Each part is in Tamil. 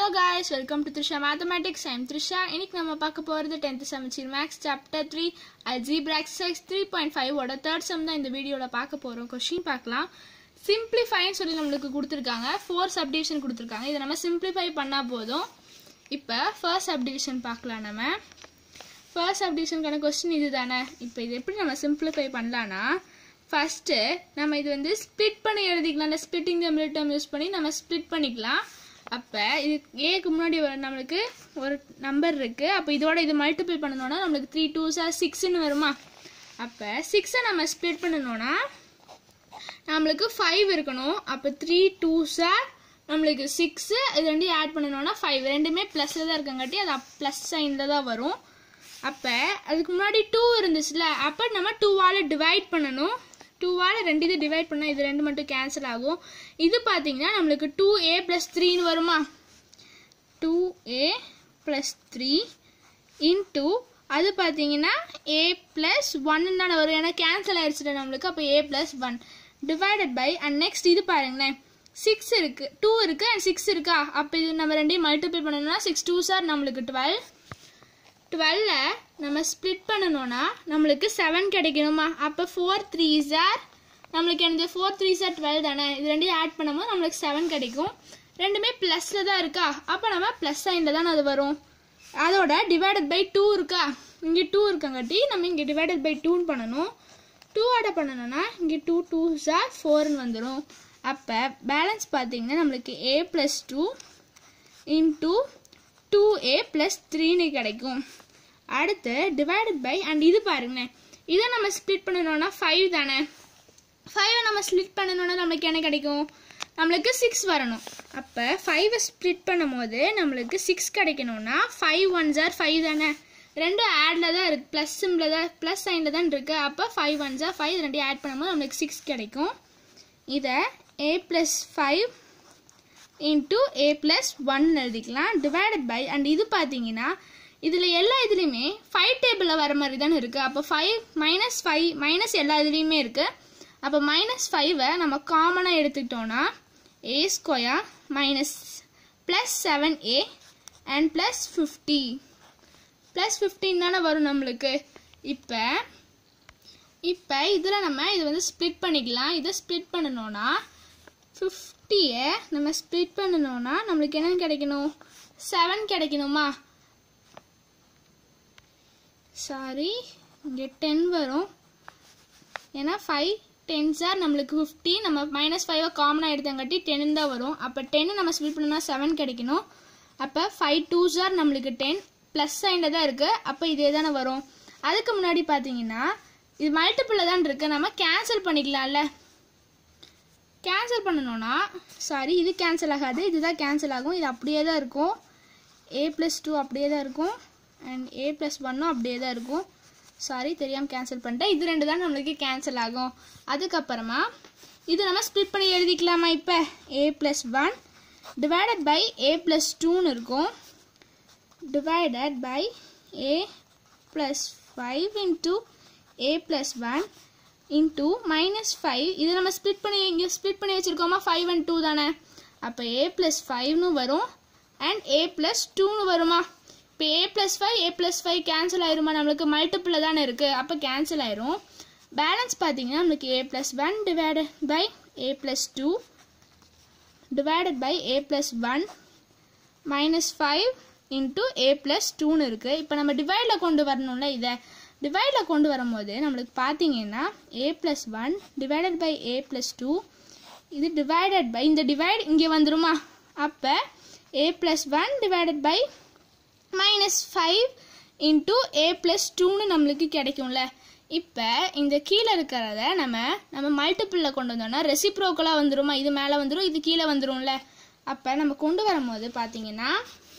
guys welcome to Trisha mathematics I'm Trisha இன்னைக்கு நம்ம பார்க்க போகிறது tenth semester maths chapter three algebra exercise three point ஃபைவோட தேர்ட் செம் தான் இந்த வீடியோவில் பார்க்க போகிறோம் கொஷின் பார்க்கலாம் சிம்பிளிஃபைன்னு சொல்லி நம்மளுக்கு கொடுத்துருக்காங்க ஃபோர் சப்டிவிஷன் கொடுத்துருக்காங்க இதை நம்ம சிம்பிளிஃபை பண்ணால் போதும் இப்போ ஃபர்ஸ்ட் சப்டிவிஷன் பார்க்கலாம் நம்ம ஃபர்ஸ்ட் சப்டிவிஷனுக்கான கொஸ்டின் இது தானே இப்போ இது எப்படி நம்ம சிம்பிளிஃபை பண்ணலான்னா ஃபஸ்ட்டு நம்ம இது வந்து ஸ்ப்ளிட் பண்ணி எழுதிக்கலாம் அந்த splitting the middle term use பண்ணி நம்ம ஸ்ப்ளிட் பண்ணிக்கலாம் அப்போ இது ஏக்கு முன்னாடி வர நம்மளுக்கு ஒரு நம்பர் இருக்குது அப்போ இதோட இது மல்டிபிள் பண்ணணும்னா நம்மளுக்கு த்ரீ டூ சார் சிக்ஸ்னு வருமா அப்போ சிக்ஸை நம்ம ஸ்ப்ளிட் பண்ணணும்னா நம்மளுக்கு ஃபைவ் இருக்கணும் அப்போ த்ரீ டூ சார் நம்மளுக்கு சிக்ஸு இது ரெண்டையும் ஆட் பண்ணணும்னா ஃபைவ் ரெண்டுமே ப்ளஸில் தான் இருக்கங்காட்டி அது ப்ளஸ் சைனில் தான் வரும் அப்போ அதுக்கு முன்னாடி டூ இருந்துச்சுல அப்போ நம்ம டூவால் டிவைட் பண்ணணும் டூவால் ரெண்டு இது டிவைட் பண்ணால் இது ரெண்டு மட்டும் கேன்சல் ஆகும் இது பார்த்தீங்கன்னா நம்மளுக்கு டூ ஏ ப்ளஸ் த்ரீன்னு வருமா two A plus three into அது பார்த்தீங்கன்னா ஏ ப்ளஸ் ஒன்னு தானே வரும் ஏன்னா கேன்சல் ஆயிடுச்சுல நம்மளுக்கு அப்போ A plus one divided by and next இது பாருங்களேன் சிக்ஸ் இருக்குது டூ இருக்குது அண்ட் சிக்ஸ் இருக்கா அப்போ இது நம்ம ரெண்டையும் மல்டிபிள் பண்ணணும்னா சிக்ஸ் டூ சார் நம்மளுக்கு டுவெல் டுவெல்ல நம்ம ஸ்ப்ளிட் பண்ணணும்னா நம்மளுக்கு செவன் கிடைக்கணுமா அப்போ ஃபோர் த்ரீ சார் நம்மளுக்கு எனக்கு ஃபோர் த்ரீ சார் டுவெல் தானே இது ரெண்டையும் ஆட் பண்ணும்போது நம்மளுக்கு செவன் கிடைக்கும் ரெண்டுமே ப்ளஸில் தான் இருக்கா அப்போ நம்ம ப்ளஸ் சைனில் தான் அது வரும் அதோட டிவைடட் பை டூ இருக்கா இங்கே டூ இருக்கங்காட்டி நம்ம இங்கே டிவைடட் பை டூன்னு பண்ணணும் டூ ஆட பண்ணணும்னா இங்கே டூ டூ சார் ஃபோர்னு வந்துடும் அப்போ பேலன்ஸ் பார்த்தீங்கன்னா நம்மளுக்கு A plus two into two A plus த்ரீன்னு கிடைக்கும் அடுத்து டிவைடட் பை அண்ட் இது பாருங்களேன் இதை நம்ம ஸ்ப்ளிட் பண்ணணும்னா ஃபைவ் தானே ஃபைவை நம்ம ஸ்ப்ளிட் பண்ணணும்னா நம்மளுக்கு என்ன கிடைக்கும் நம்மளுக்கு சிக்ஸ் வரணும் அப்போ ஃபைவை ஸ்ப்ளிட் பண்ணும் போது நம்மளுக்கு சிக்ஸ் கிடைக்கணும்னா ஃபைவ் ஒன் ஜார் ஃபைவ் தானே ரெண்டும் ஆடில் தான் இருக்குது ப்ளஸ் சிம்பில் தான் ப்ளஸ் சைனில் தான் இருக்குது அப்போ ஃபைவ் ஒன் ஜார் ஃபைவ் ரெண்டையும் ஆட் பண்ணும்போது நம்மளுக்கு சிக்ஸ் கிடைக்கும் இதை A plus five into A plus one எழுதிக்கலாம் டிவைடட் பை அண்ட் இது பார்த்தீங்கன்னா இதில் எல்லா இதுலேயுமே ஃபைவ் டேபிளில் வர மாதிரி தானே இருக்குது அப்போ ஃபைவ் மைனஸ் ஃபைவ் மைனஸ் எல்லா இதுலேயுமே இருக்குது அப்போ மைனஸ் ஃபைவை நம்ம காமனாக எடுத்துக்கிட்டோன்னா A square minus plus seven A and plus fifty plus fifteen தானே வரும் நம்மளுக்கு இப்போ இப்போ இதில் நம்ம இது வந்து ஸ்ப்ளிட் பண்ணிக்கலாம் இதை ஸ்ப்ளிட் பண்ணணும்னா ஃபிஃப்டியை நம்ம ஸ்ப்ளிட் பண்ணணும்னா நம்மளுக்கு என்னென்னு கிடைக்கணும் செவன் கிடைக்கணுமா சாரி இங்கே டென் வரும் ஏன்னா ஃபைவ் டென் சார் நம்மளுக்கு ஃபிஃப்டி நம்ம மைனஸ் ஃபைவை காமனாக எடுத்தங்காட்டி டென் தான் வரும் அப்போ டென்னு நம்ம ஸ்ப்ளிட் பண்ணோம்னா செவன் கிடைக்கணும் அப்போ ஃபைவ் டூ சார் நம்மளுக்கு டென் ப்ளஸ் சைனில் தான் இருக்குது அப்போ இதே தானே வரும் அதுக்கு முன்னாடி பார்த்தீங்கன்னா இது மல்டிப்பிளில் தான் இருக்குது நம்ம கேன்சல் பண்ணிக்கலாம்ல கேன்சல் பண்ணணும்னா சாரி இது கேன்சல் ஆகாது இதுதான் கேன்சல் ஆகும் இது அப்படியே தான் இருக்கும் ஏ ப்ளஸ் டூ அப்படியே தான் இருக்கும் அண்ட் ஏ ப்ளஸ் ஒன்னும் அப்படியே தான் இருக்கும் சாரி தெரியாமல் கேன்சல் பண்ணிட்டேன் இது ரெண்டு தான் நம்மளுக்கு கேன்சல் ஆகும் அதுக்கப்புறமா இது நம்ம ஸ்ப்ளிட் பண்ணி எழுதிக்கலாமா இப்போ A plus one divided by A plus டூன்னு இருக்கும் divided by A plus five into A plus one into minus five இதை நம்ம ஸ்ப்ளிட் பண்ணி இங்கே ஸ்ப்ளிட் பண்ணி வச்சுருக்கோமா ஃபைவ் அண்ட் டூ தானே அப்போ ஏ ப்ளஸ் ஃபைவ்னு வரும் அண்ட் ஏ ப்ளஸ் டூன்னு வருமா இப்போ A plus five A plus five cancel ஆயிருமா நம்மளுக்கு மல்டிப்பிளில் தானே இருக்குது அப்போ கேன்சல் ஆயிரும் பேலன்ஸ் பார்த்தீங்கன்னா நம்மளுக்கு A plus one divided by A plus two divided by A plus one minus five into A plus டூன்னு இருக்குது இப்போ நம்ம டிவைடில் கொண்டு வரணும்ல இதை டிவைடில் கொண்டு வரும்போது நம்மளுக்கு பார்த்தீங்கன்னா A plus one divided by A plus two இது டிவைடட் பை இந்த டிவைட் இங்கே வந்துருமா அப்போ A plus one divided by minus five into A plus டூன்னு நம்மளுக்கு கிடைக்கும்ல இப்போ இந்த கீழே இருக்கிறத நம்ம நம்ம மல்டிப்பிளில் கொண்டு வந்தோம்னா ரெசிப்ரோக்கலாக வந்துருமா இது மேலே வந்துடும் இது கீழே வந்துரும்ல அப்போ நம்ம கொண்டு வரும்போது பார்த்தீங்கன்னா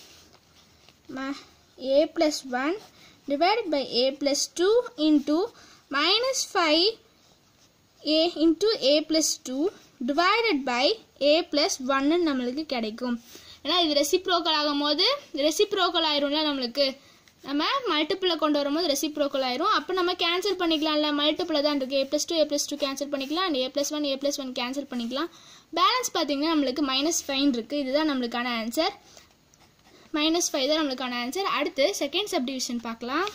A plus one divided by A plus two into minus five A into A plus two divided by A plus ஒன்னு நம்மளுக்கு கிடைக்கும் ஏன்னா இது ரெசிப்ரோக்கல் ஆகும் போது ரெசிப்ரோக்கல் ஆயிரும்ல நம்மளுக்கு நம்ம மல்டிப்பிளில் கொண்டு வரும்போது ரெசிப்ரோக்கல் ஆயிரும் அப்போ நம்ம கேன்சல் பண்ணிக்கலாம்ல மல்டிப்பிளில் தான் இருக்குது A plus two A plus two cancel பண்ணிக்கலாம் and A plus one A plus one cancel பண்ணிக்கலாம் பேலன்ஸ் பார்த்தீங்கன்னா நம்மளுக்கு மைனஸ் ஃபைன் இருக்குது இதுதான் நம்மளுக்கான ஆன்சர் மைனஸ் ஃபைவ் தான் நம்மளுக்கான ஆன்சர் அடுத்து செகண்ட் சப்டிவிஷன் பார்க்கலாம்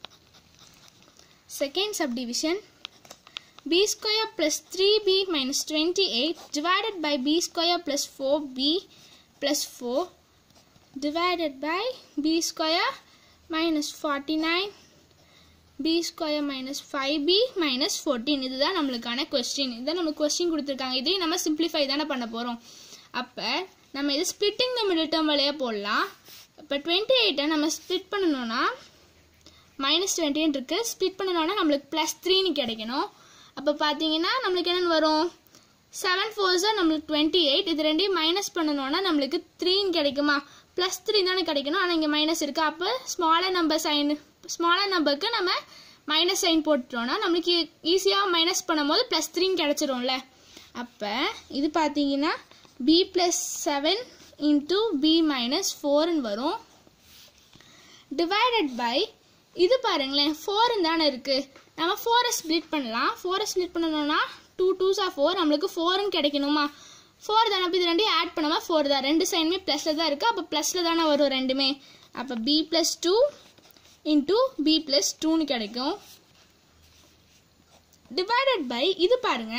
second subdivision b square plus 3b minus 28 divided by b square plus 4b plus 4 divided by b square minus 49 b square minus 5b minus 14 இதுதான் நம்மளுக்கான கொஸ்டின் இதுதான் நம்மளுக்கு கொஸ்டின் கொடுத்துருக்காங்க இதையும் நம்ம சிம்பிளிஃபை தானே பண்ண போகிறோம் அப்போ நம்ம இது ஸ்பிட்டிங் த மிடில் டேர்ம் வழியாக போடலாம் இப்போ டுவெண்ட்டி எயிட்டை நம்ம ஸ்ப்ளிட் பண்ணணும்னா மைனஸ் டுவெண்ட்டின்னு இருக்குது ஸ்ப்ளிட் பண்ணணும்னா நம்மளுக்கு ப்ளஸ் த்ரீன்னு கிடைக்கணும் அப்போ பார்த்தீங்கன்னா நம்மளுக்கு என்னென்னு வரும் செவன் ஃபோர்ஸ் தான் நம்மளுக்கு டுவெண்ட்டி எயிட் இது ரெண்டையும் மைனஸ் பண்ணணும்னா நம்மளுக்கு த்ரீன்னு கிடைக்குமா ப்ளஸ் த்ரீ தானே கிடைக்கணும் ஆனால் இங்கே மைனஸ் இருக்குது அப்போ ஸ்மாலர் நம்பர் சைன் ஸ்மாலர் நம்பருக்கு நம்ம மைனஸ் சைன் போட்டுட்டோம்னா நம்மளுக்கு ஈஸியாக மைனஸ் பண்ணும்போது ப்ளஸ் த்ரீன்னு கிடச்சிரும்ல அப்போ இது பார்த்தீங்கன்னா B plus seven into B minus ஃபோர்னு வரும் டிவைடட் பை இது பாருங்களேன் ஃபோர்னு தானே இருக்குது நம்ம ஃபோரை ஸ்ப்ளிட் பண்ணலாம் ஃபோரை ஸ்ப்ளிட் பண்ணணும்னா டூ டூஸா ஃபோர் நம்மளுக்கு ஃபோர்னு கிடைக்கணுமா ஃபோர் தானே அப்போ இது ரெண்டையும் ஆட் பண்ணாமல் ஃபோர் தான் ரெண்டு சைனுமே ப்ளஸில் தான் இருக்குது அப்போ ப்ளஸில் தானே வரும் ரெண்டுமே அப்போ B plus two into B plus டூன்னு கிடைக்கும் டிவைடட் பை இது பாருங்க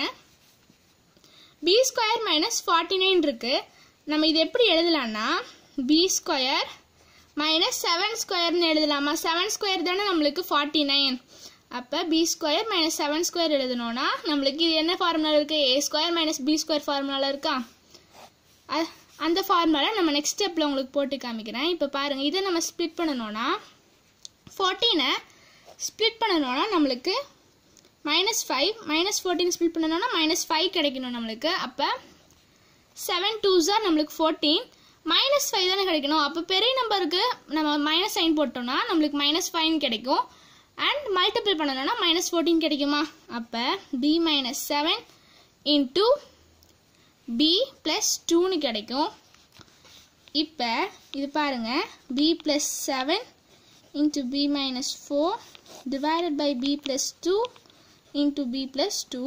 B square minus forty nine இருக்கு நம்ம இது எப்படி எழுதலாம்னா பி ஸ்கொயர் மைனஸ் செவன் ஸ்கொயர்னு எழுதலாமா செவன் ஸ்கொயர் தானே நம்மளுக்கு ஃபார்ட்டி நைன் அப்போ B square minus seven square எழுதணும்னா நம்மளுக்கு இது என்ன ஃபார்முலா இருக்குது A square minus B square ஃபார்முலாவில் இருக்கா அ- அந்த ஃபார்முலா நம்ம நெக்ஸ்ட் ஸ்டெப்பில் உங்களுக்கு போட்டு காமிக்கிறேன் இப்போ பாருங்கள் இதை நம்ம ஸ்ப்ளிட் பண்ணணும்னா ஃபோர்டீனை ஸ்ப்ளிட் பண்ணணும்னா நம்மளுக்கு minus five minus fourteen split பண்ணணும்னா மைனஸ் ஃபைவ் கிடைக்கணும் நம்மளுக்கு அப்போ செவன் டூஸாக நம்மளுக்கு ஃபோர்டீன் மைனஸ் ஃபைவ் தானே கிடைக்கணும் அப்போ பெரிய நம்பருக்கு நம்ம மைனஸ் சைன் போட்டோம்னா நம்மளுக்கு மைனஸ் ஃபைவ் கிடைக்கும் அண்ட் மல்டிபிள் பண்ணணும்னா மைனஸ் ஃபோர்டீன் கிடைக்குமா அப்போ B minus seven into B plus டூன்னு கிடைக்கும் இப்போ இது பாருங்க B plus seven into B minus four divided by B plus two into B plus two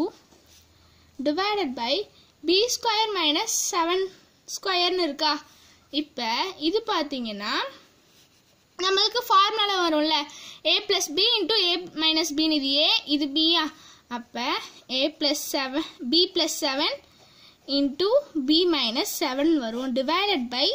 divided by B square minus seven ஸ்கொயர்னு இருக்கா இப்போ இது பார்த்தீங்கன்னா நம்மளுக்கு ஃபார்முலா வரும்ல A plus B into A minus பின்னு இது ஏ இது பியா அப்போ A plus seven B plus seven into B minus seven வரும் divided by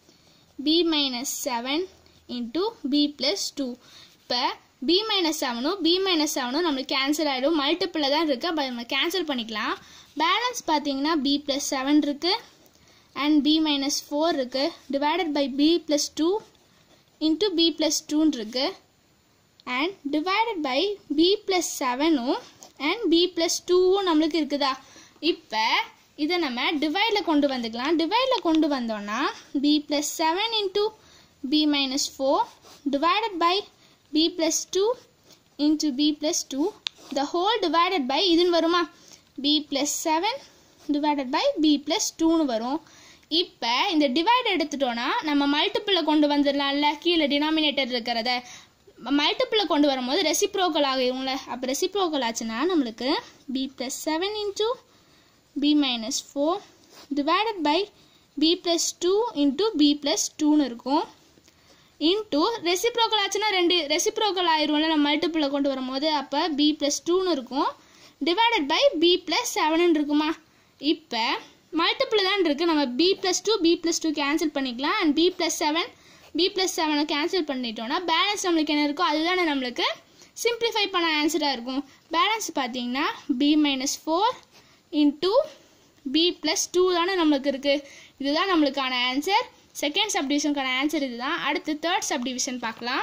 B minus seven into B plus two இப்போ பி மைனஸ் செவனும் பி மைனஸ் செவனும் நம்மளுக்கு கேன்சல் ஆகிடும் மல்டிப்பிளில் தான் இருக்குது அப்போ நம்ம கேன்சல் பண்ணிக்கலாம் பேலன்ஸ் பார்த்தீங்கன்னா பி ப்ளஸ் செவன் இருக்குது அண்ட் பி மைனஸ் ஃபோர் இருக்குது divided by B plus two into B plus டூன்னு இருக்கு and divided by B plus செவனும் அண்ட் பி ப்ளஸ் டூவும் நம்மளுக்கு இருக்குதா இப்போ இதை நம்ம டிவைடில் கொண்டு வந்துக்கலாம் டிவைடில் கொண்டு வந்தோம்னா B plus seven into B minus four divided by B plus two into B plus two the whole divided by இதுன்னு வருமா B plus seven divided by B plus டூன்னு வரும் இப்போ இந்த டிவைட் எடுத்துட்டோன்னா நம்ம மல்டிப்பிளில் கொண்டு வந்துடலாம்ல கீழே டினாமினேட்டர் இருக்கிறத மல்டிப்பிளில் கொண்டு வரும்போது ரெசிப்ரோக்கல் ஆகிரும்ல அப்போ ரெசிப்ரோக்கல் ஆச்சுன்னா நம்மளுக்கு B plus seven into B minus four divided by B plus two into B plus டூன்னு இருக்கும் இன்ட்டு ரெசிப்ரோக்கல் ஆச்சுன்னா ரெண்டு ரெசிப்ரோக்கல் ஆயிரும்ல நம்ம மல்டிப்பிளில் கொண்டு வரும்போது அப்போ பி ப்ளஸ் டூன்னு இருக்கும் divided by B plus seven இருக்குமா இப்போ மல்டிப்பிள் தான் இருக்குது நம்ம B plus two B plus two cancel பண்ணிக்கலாம் and B plus seven B plus செவனை கேன்சல் பண்ணிட்டோம்னா பேலன்ஸ் நம்மளுக்கு என்ன இருக்கோ அதுதானே நம்மளுக்கு சிம்பிளிஃபை பண்ண ஆன்சராக இருக்கும் பேலன்ஸ் பார்த்தீங்கன்னா B minus four into B plus two தானே நம்மளுக்கு இருக்குது இதுதான் நம்மளுக்கான ஆன்சர் செகண்ட் சப்டிவிஷனுக்கான ஆன்சர் இதுதான் அடுத்து தேர்ட் சப்டிவிஷன் பார்க்கலாம்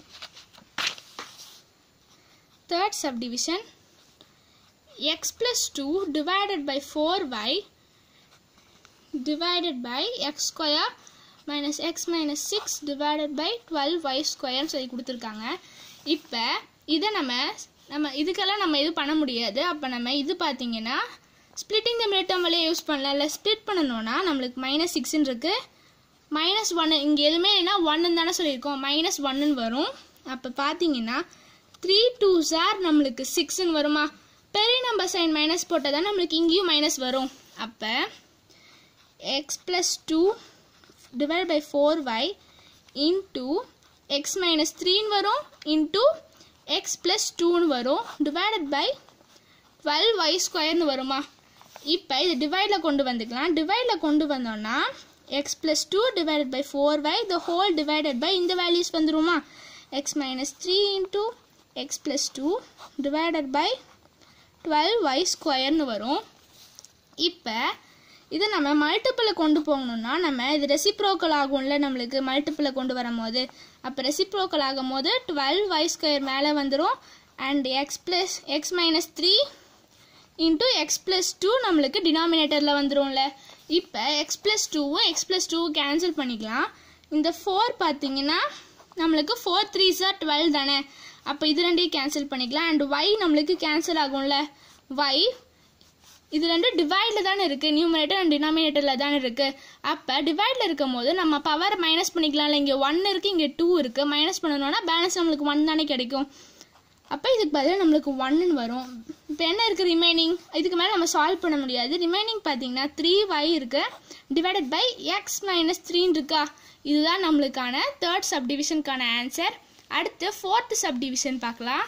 third subdivision x plus 2 divided by 4y divided by x square minus x minus 6 divided by 12y square சொல்லி கொடுத்துருக்காங்க இப்போ இதை நம்ம நம்ம இதுக்கெல்லாம் நம்ம இது பண்ண முடியாது அப்போ நம்ம இது பார்த்தீங்கன்னா ஸ்ப்ளிட்டிங் த மிலிட்டம் வழியை யூஸ் பண்ணலாம் இல்லை ஸ்ப்ளிட் பண்ணணும்னா நம்மளுக்கு மைனஸ் சிக்ஸ்ன்னு இருக்குது மைனஸ் ஒன்று இங்கே எதுவுமே இல்லைன்னா ஒன்னு தானே சொல்லியிருக்கோம் மைனஸ் ஒன்னுன்னு வரும் அப்போ பார்த்தீங்கன்னா த்ரீ டூ சார் நம்மளுக்கு சிக்ஸ்ன்னு வருமா பெரிய நம்பர் சைன் மைனஸ் போட்டால் தான் நம்மளுக்கு இங்கேயும் மைனஸ் வரும் அப்போ X plus two divide by four Y into X minus த்ரீன்னு வரும் இன்டூ எக்ஸ் ப்ளஸ் டூன்னு வரும் டிவைடட் பை டுவெல் ஒய் ஸ்கொயர்னு வருமா இப்போ இது டிவைடில் கொண்டு வந்துக்கலாம் டிவைடில் கொண்டு வந்தோம்னா X plus two divided by four Y the whole divided by இந்த வேல்யூஸ் வந்துருமா X minus three into X plus two divided by twelve Y ஸ்கொயர்னு வரும் இப்போ இதை நம்ம மல்டிப்பிளை கொண்டு போகணும்னா நம்ம இது ரெசிப்ரோக்கல் ஆகும்ல நம்மளுக்கு மல்டிப்பிளை கொண்டு வரும்போது அப்போ ரெசிப்ரோக்கல் ஆகும் போது டுவெல் ஒய் ஸ்கொயர் மேலே வந்துடும் and X plus X minus three into X plus two நம்மளுக்கு டினாமினேட்டரில் வந்துடும்ல இப்போ எக்ஸ் ப்ளஸ் டூவும் எக்ஸ் ப்ளஸ் டூவும் கேன்சல் பண்ணிக்கலாம் இந்த ஃபோர் பார்த்தீங்கன்னா நம்மளுக்கு ஃபோர் த்ரீ சார் டுவெல் தானே அப்போ இது ரெண்டையும் கேன்சல் பண்ணிக்கலாம் அண்ட் ஒய் நம்மளுக்கு கேன்சல் ஆகும்ல ஒய் இது ரெண்டு டிவைடில் தானே இருக்குது நியூமினேட்டர் அண்ட் டினாமினேட்டரில் தானே இருக்குது அப்போ டிவைடில் இருக்கும் போது நம்ம பவர் மைனஸ் பண்ணிக்கலாம்ல இங்கே ஒன் இருக்குது இங்கே டூ இருக்குது மைனஸ் பண்ணணும்னா பேலன்ஸ் நம்மளுக்கு ஒன் தானே கிடைக்கும் அப்போ இதுக்கு பதிலாக நம்மளுக்கு ஒன்னு வரும் இப்போ என்ன இருக்குது ரிமைனிங் இதுக்கு மேலே நம்ம சால்வ் பண்ண முடியாது ரிமைனிங் பார்த்தீங்கன்னா த்ரீ ஒய் இருக்கு டிவைடட் பை எக்ஸ் மைனஸ் த்ரீன்னு இருக்கா இதுதான் நம்மளுக்கான தேர்ட் சப்டிவிஷனுக்கான ஆன்சர் அடுத்து ஃபோர்த் சப்டிவிஷன் பார்க்கலாம்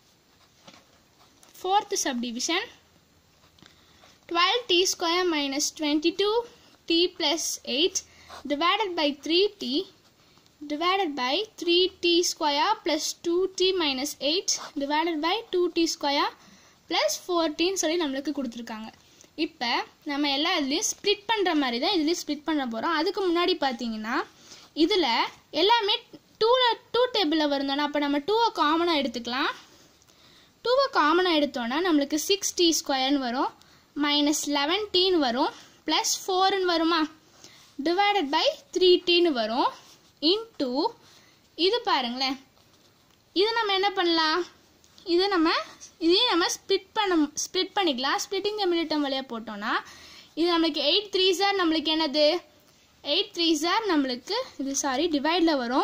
fourth subdivision twelve T square minus twenty two D plus eight divided by three T divided by 3t square plus 2t minus 8 divided by 2t square plus 14 சொல்லி நம்மளுக்கு கொடுத்துருக்காங்க இப்போ நம்ம எல்லா இதுலேயும் ஸ்ப்ளிட் பண்ணுற மாதிரி தான் இதுலேயும் ஸ்ப்ளிட் பண்ண போகிறோம் அதுக்கு முன்னாடி பார்த்தீங்கன்னா இதில் எல்லாமே டூவில் டூ டேபிளில் வருந்தோன்னா அப்போ நம்ம டூவை காமனாக எடுத்துக்கலாம் டூவை காமனாக எடுத்தோன்னா நம்மளுக்கு சிக்ஸ் டி ஸ்கொயர்னு வரும் மைனஸ் லெவன் டீன்னு வரும் ப்ளஸ் ஃபோர்னு வருமா டிவைடட் பை த்ரீ டீன்னு வரும் இன்டூ இது பாருங்களேன் இது நம்ம என்ன பண்ணலாம் இது நம்ம இதையும் நம்ம ஸ்ப்ளிட் பண்ண ஸ்ப்ளிட் பண்ணிக்கலாம் ஸ்ப்ளிட்டிங் த மிலிட்டம் வழியாக போட்டோம்னா இது நம்மளுக்கு எயிட் த்ரீ சார் நம்மளுக்கு என்னது எயிட் த்ரீ சார் நம்மளுக்கு இது சாரி டிவைடில் வரும்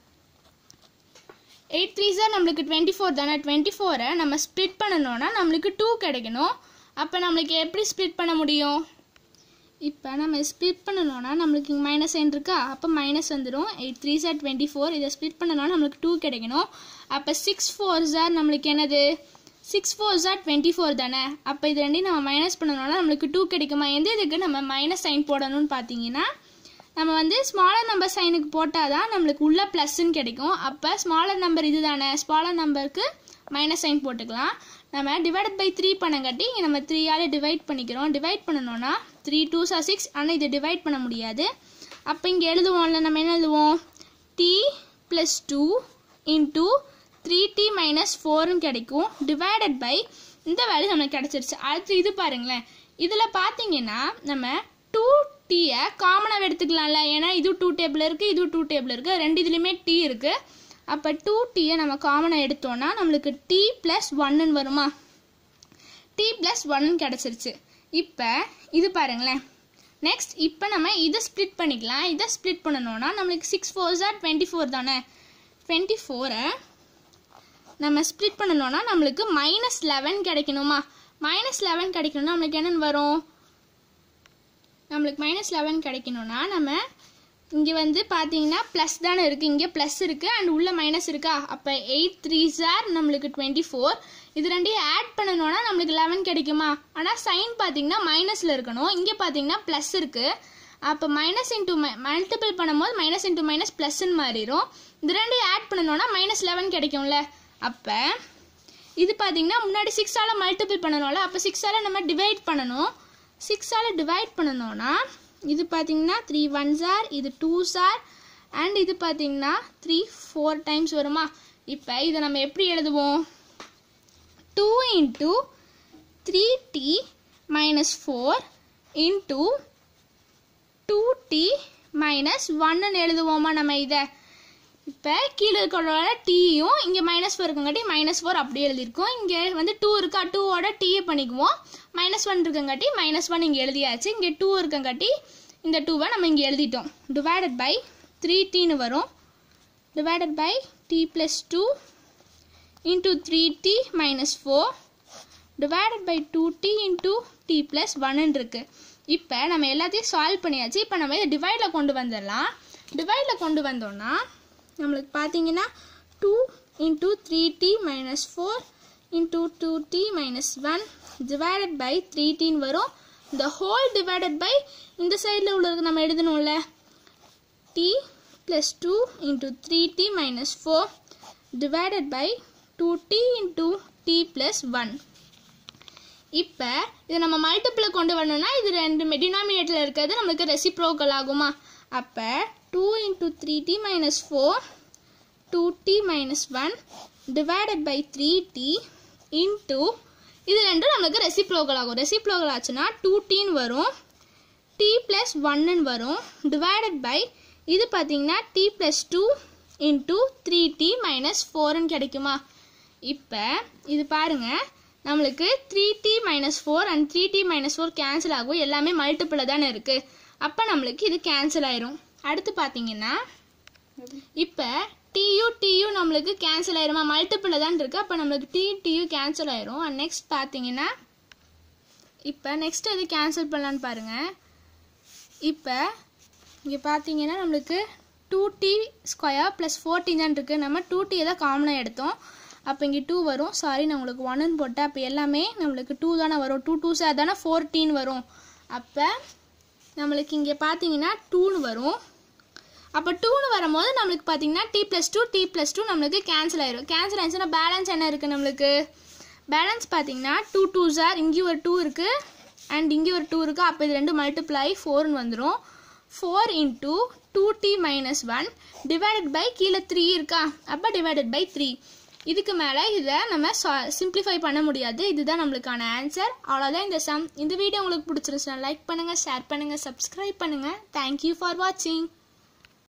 எயிட் த்ரீ சார் நம்மளுக்கு டுவெண்ட்டி ஃபோர் தானே டுவெண்ட்டி ஃபோரை நம்ம ஸ்ப்ளிட் பண்ணணும்னா நம்மளுக்கு டூ கிடைக்கணும் அப்போ நம்மளுக்கு எப்படி ஸ்ப்ளிட் பண்ண முடியும் இப்போ நம்ம ஸ்ப்ளிட் பண்ணணும்னா நம்மளுக்கு இங்கே மைனஸ் சைன் இருக்கா அப்போ மைனஸ் வந்துடும் eight three za twenty four இதை ஸ்ப்ளிட் பண்ணணும்னா நம்மளுக்கு டூ கிடைக்கணும் அப்போ சிக்ஸ் ஃபோர் சார் நம்மளுக்கு என்னது six four za twenty four தானே அப்போ இது ரெண்டையும் நம்ம மைனஸ் பண்ணணும்னா நம்மளுக்கு டூ கிடைக்குமா எந்த இதுக்கு நம்ம மைனஸ் சைன் போடணும்னு பார்த்தீங்கன்னா நம்ம வந்து ஸ்மாலர் நம்பர் சைனுக்கு போட்டால் தான் நம்மளுக்கு உள்ள ப்ளஸ்ன்னு கிடைக்கும் அப்போ ஸ்மாலர் நம்பர் இது தானே ஸ்மாலர் நம்பருக்கு மைனஸ் சைன் போட்டுக்கலாம் நம்ம டிவைடட் பை த்ரீ பண்ணங்காட்டி இங்கே நம்ம த்ரீயால் டிவைட் பண்ணிக்கிறோம் டிவைட் பண்ணணும்னா த்ரீ டூ சார் சிக்ஸ் ஆனால் இதை டிவைட் பண்ண முடியாது அப்போ இங்கே எழுதுவோம்ல நம்ம என்ன எழுதுவோம் T plus two into three D minus ஃபோரும் கிடைக்கும் டிவைடட் பை இந்த வேல்யூ நம்மளுக்கு கிடச்சிருச்சு அடுத்து இது பாருங்களேன் இதில் பார்த்தீங்கன்னா நம்ம டூ டீயை காமனாக எடுத்துக்கலாம்ல ஏன்னா இது டூ டேபிள் இருக்குது இது டூ டேபிள் இருக்குது ரெண்டு இதுலேயுமே டீ இருக்குது அப்போ டூ டீயை நம்ம காமனாக எடுத்தோம்னா நம்மளுக்கு டி ப்ளஸ் ஒன்னுன்னு வருமா டி ப்ளஸ் ஒன்னு கிடச்சிருச்சு இப்போ இது பாருங்களேன் நெக்ஸ்ட் இப்போ நம்ம இதை ஸ்ப்ளிட் பண்ணிக்கலாம் இதை ஸ்ப்ளிட் பண்ணணும்னா நம்மளுக்கு six four za twenty four தானே டுவெண்ட்டி ஃபோரை நம்ம ஸ்ப்ளிட் பண்ணணும்னா நம்மளுக்கு மைனஸ் லெவன் கிடைக்கணுமா மைனஸ் லெவன் கிடைக்கணும்னா நம்மளுக்கு என்னென்னு வரும் நம்மளுக்கு மைனஸ் லெவன் கிடைக்கணும்னா நம்ம இங்கே வந்து பார்த்தீங்கன்னா ப்ளஸ் தானே இருக்குது இங்கே ப்ளஸ் இருக்குது அண்ட் உள்ள மைனஸ் இருக்கா அப்போ எயிட் த்ரீ சார் நம்மளுக்கு டுவெண்ட்டி ஃபோர் இது ரெண்டையும் ஆட் பண்ணணும்னா நம்மளுக்கு லெவன் கிடைக்குமா ஆனால் சைன் பார்த்தீங்கன்னா மைனஸில் இருக்கணும் இங்கே பார்த்தீங்கன்னா ப்ளஸ் இருக்குது அப்போ மைனஸ் இன்டூ மை மல்டிபிள் பண்ணும்போது மைனஸ் இன்டூ மைனஸ் ப்ளஸ்ன்னு மாறிடும் இது ரெண்டையும் ஆட் பண்ணணும்னா மைனஸ் லெவன் கிடைக்கும்ல அப்போ இது பார்த்தீங்கன்னா முன்னாடி சிக்ஸால் மல்டிபிள் பண்ணணும்ல அப்போ சிக்ஸால் நம்ம டிவைட் பண்ணணும் சிக்ஸால் டிவைட் பண்ணணும்னா இது பார்த்தீங்கன்னா த்ரீ ஒன் சார் இது டூ சார் அண்ட் இது பார்த்தீங்கன்னா த்ரீ ஃபோர் டைம்ஸ் வருமா இப்போ இதை நம்ம எப்படி எழுதுவோம் two into three D minus four into two D minus ஒன்னு எழுதுவோமா நம்ம இதை இப்போ கீழே இருக்கிறோட டீயும் இங்கே மைனஸ் ஃபோர் இருக்கங்காட்டி மைனஸ் ஃபோர் அப்படியே எழுதியிருக்கோம் இங்கே வந்து டூ இருக்கா டூவோட டீயை பண்ணிக்குவோம் மைனஸ் ஒன் இருக்கங்காட்டி மைனஸ் ஒன் இங்கே எழுதியாச்சு இங்கே டூ இருக்கங்காட்டி இந்த டூவை நம்ம இங்கே எழுதிட்டோம் டிவைடட் பை த்ரீ டீன்னு வரும் divided by T plus two into three D minus four divided by two T into T plus ஒன்னு இருக்குது இப்போ நம்ம எல்லாத்தையும் சால்வ் பண்ணியாச்சு இப்போ நம்ம இதை டிவைடில் கொண்டு வந்துடலாம் டிவைடில் கொண்டு வந்தோம்னா நம்மளுக்கு பார்த்தீங்கன்னா two into three D minus four into two D minus one divided by three டின்னு வரும் இந்த ஹோல் டிவைடட் பை இந்த சைடில் உள்ளதுக்கு நம்ம எழுதணும்ல t plus two into three D minus four divided by two t into t plus one இப்போ இதை நம்ம மல்டிப்பிள் கொண்டு வரணும்னா இது ரெண்டு டினாமினேட்டரில் இருக்கிறது நம்மளுக்கு ரெசிப்ரோக்கல் ஆகுமா அப்போ two into three D minus four two D minus one divided by three t into இது ரெண்டும் நம்மளுக்கு ரெசிப்ரோக்கல் ஆகும் ரெசிப்ரோக்கல் ஆச்சுன்னா டூ டின்னு வரும் டி ப்ளஸ் ஒன்னு வரும் டிவைடட் பை இது பார்த்தீங்கன்னா t plus two into three D minus ஃபோர்னு கிடைக்குமா இப்போ இது பாருங்க நம்மளுக்கு three D minus four and three D minus four cancel ஆகும் எல்லாமே மல்டிப்பிளில் தானே இருக்குது அப்போ நம்மளுக்கு இது கேன்சல் ஆயிரும் அடுத்து பார்த்தீங்கன்னா இப்போ டியூ டியூ நம்மளுக்கு கேன்சல் ஆயிருமா மல்டிப்பிளில் தான் இருக்குது அப்போ நம்மளுக்கு டி டியூ கேன்சல் ஆயிரும் அண்ட் நெக்ஸ்ட் பார்த்தீங்கன்னா இப்போ நெக்ஸ்ட் எது கேன்சல் பண்ணலான்னு பாருங்கள் இப்போ இங்கே பார்த்தீங்கன்னா நம்மளுக்கு two t square plus fourteen தான் இருக்குது நம்ம டூ டி தான் காமனாக எடுத்தோம் அப்போ இங்கே டூ வரும் சாரி நான் உங்களுக்கு ஒன்னு போட்டேன் அப்போ எல்லாமே நம்மளுக்கு டூ தானே வரும் டூ டூ சார் தானே ஃபோர்டீன் வரும் அப்போ நம்மளுக்கு இங்கே பார்த்தீங்கன்னா டூன்னு வரும் அப்போ டூன்னு வரும்போது நம்மளுக்கு பார்த்தீங்கன்னா t plus two D plus two நம்மளுக்கு கேன்சல் ஆயிரும் கேன்சல் ஆயிடுச்சுன்னா பேலன்ஸ் என்ன இருக்குது நம்மளுக்கு பேலன்ஸ் பார்த்தீங்கன்னா டூ டூ சார் இங்கேயும் ஒரு டூ இருக்குது அண்ட் இங்கே ஒரு டூ இருக்குது அப்போ இது ரெண்டு மல்டிப்ளை ஃபோர்னு வந்துடும் four into two D minus one divided by கீழே த்ரீ இருக்கா அப்போ டிவைடட் பை த்ரீ இதுக்கு மேலே இதை நம்ம சிம்பிளிஃபை பண்ண முடியாது இதுதான் நம்மளுக்கான ஆன்சர் அவ்வளோதான் இந்த சம் இந்த வீடியோ உங்களுக்கு பிடிச்சிருந்துச்சுன்னா லைக் பண்ணுங்கள் ஷேர் பண்ணுங்கள் சப்ஸ்கிரைப் பண்ணுங்கள் தேங்க்யூ ஃபார் வாட்சிங்